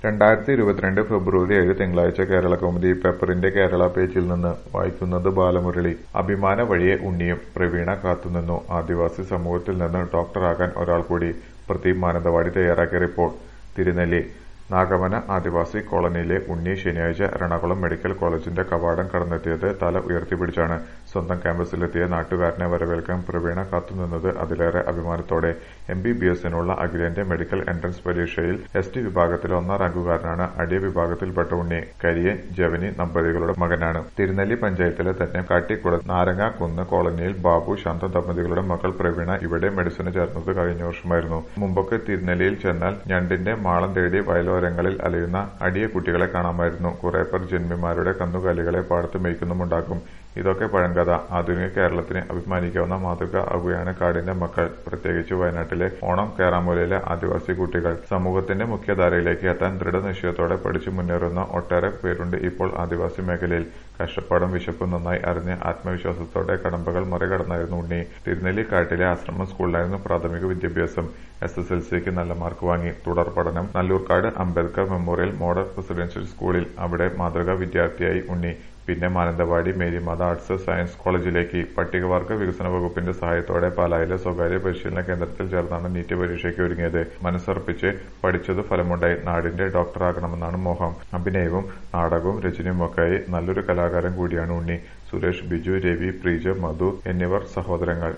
രണ്ടായിരത്തി ഇരുപത്തിരണ്ട് ഫെബ്രുവരി ഏഴ് തിങ്കളാഴ്ച കേരളകൗമുദി പേപ്പറിന്റെ കേരള പേജിൽ നിന്ന് വായിക്കുന്നത് ബാലമുരളി അഭിമാന വഴിയെ ഉണ്ണിയും പ്രവീണ കാത്തുനിന്നു ആദിവാസി സമൂഹത്തിൽ നിന്ന് ഡോക്ടറാകാൻ ഒരാൾ കൂടി പ്രദീപ് മാനന്തവാടി തയ്യാറാക്കിയ റിപ്പോർട്ട് തിരുനെല്ലി നാഗവന ആദിവാസി കോളനിയിലെ ഉണ്ണി ശനിയാഴ്ച എറണാകുളം മെഡിക്കൽ കോളേജിന്റെ കവാടം കടന്നെത്തിയത് തല ഉയർത്തിപ്പിടിച്ചാണ് സ്വന്തം ക്യാമ്പസിലെത്തിയ നാട്ടുകാരനെ വരവേൽക്കാൻ പ്രവീണ കാത്തുനിന്നത് അതിലേറെ അഭിമാനത്തോടെ എം ബി ബി എസിനുള്ള അഖിലേന്ത്യാ മെഡിക്കൽ എൻട്രൻസ് പരീക്ഷയിൽ എസ് ടി വിഭാഗത്തിലെ ഒന്നാം റാങ്കുകാരനാണ് അടിയ വിഭാഗത്തിൽപ്പെട്ട ഉണ്ണി കരിയൻ ജവനി ദമ്പതികളുടെ മകനാണ് തിരുനെല്ലി പഞ്ചായത്തിലെ തന്നെ കാട്ടിക്കുള നാരങ്ങാക്കുന്ന് കോളനിയിൽ ബാബു ശാന്ത ദമ്പതികളുടെ മകൾ പ്രവീണ ഇവിടെ മെഡിസിന് ചേർന്നത് കഴിഞ്ഞ വർഷമായിരുന്നു മുമ്പൊക്കെ തിരുനെല്ലിയിൽ ചെന്നാൽ ഞണ്ടിന്റെ മാളം തേടി വയലോരങ്ങളിൽ അലയുന്ന അടിയ കുട്ടികളെ കാണാമായിരുന്നു കുറെ പേർ ജന്മിമാരുടെ കന്നുകാലികളെ പാടത്ത് മേയ്ക്കുന്നുമുണ്ടാകും ഇതൊക്കെ പഴങ്കഥ ആധുനിക കേരളത്തിന് അഭിമാനിക്കാവുന്ന മാതൃക ആകുകയാണ് കാടിന്റെ മക്കൾ പ്രത്യേകിച്ച് വയനാട്ടിലെ ഓണം കേറാമൂലയിലെ ആദിവാസി കുട്ടികൾ സമൂഹത്തിന്റെ മുഖ്യധാരയിലേക്ക് എത്താൻ ദൃഢനിശ്ചയത്തോടെ പഠിച്ചു മുന്നേറുന്ന ഒട്ടേറെ പേരുണ്ട് ഇപ്പോൾ ആദിവാസി മേഖലയിൽ കഷ്ടപ്പാടും വിശപ്പും നന്നായി അറിഞ്ഞ് ആത്മവിശ്വാസത്തോടെ കടമ്പകൾ മറികടന്നായിരുന്നു ഉണ്ണി തിരുനെല്ലിക്കാട്ടിലെ ആശ്രമ സ്കൂളിലായിരുന്നു പ്രാഥമിക വിദ്യാഭ്യാസം എസ് എസ് എൽ സിക്ക് നല്ല മാർക്ക് വാങ്ങി തുടർ പഠനം Nallurkad Ambedkar memorial model residential സ്കൂളിൽ അവിടെ മാതൃകാ വിദ്യാർത്ഥിയായി ഉണ്ണി പിന്നെ മാനന്തവാടി മേരിമാത ആർട്സ് സയൻസ് കോളേജിലേക്ക് പട്ടികവർഗ വികസന വകുപ്പിന്റെ സഹായത്തോടെ പാലായിലെ സ്വകാര്യ പരിശീലന കേന്ദ്രത്തിൽ ചേർന്നാണ് നീറ്റ് പരീക്ഷയ്ക്ക് ഒരുങ്ങിയത് മനസ്സർപ്പിച്ച് പഠിച്ചത് ഫലമുണ്ടായി നാടിന്റെ ഡോക്ടറാകണമെന്നാണ് മോഹം അഭിനയവും നാടകവും രചനയുമൊക്കെയായി നല്ലൊരു കലാകാരൻ കൂടിയാണ് ഉണ്ണി സുരേഷ് ബിജു രവി പ്രീജ മധു എന്നിവർ സഹോദരങ്ങൾ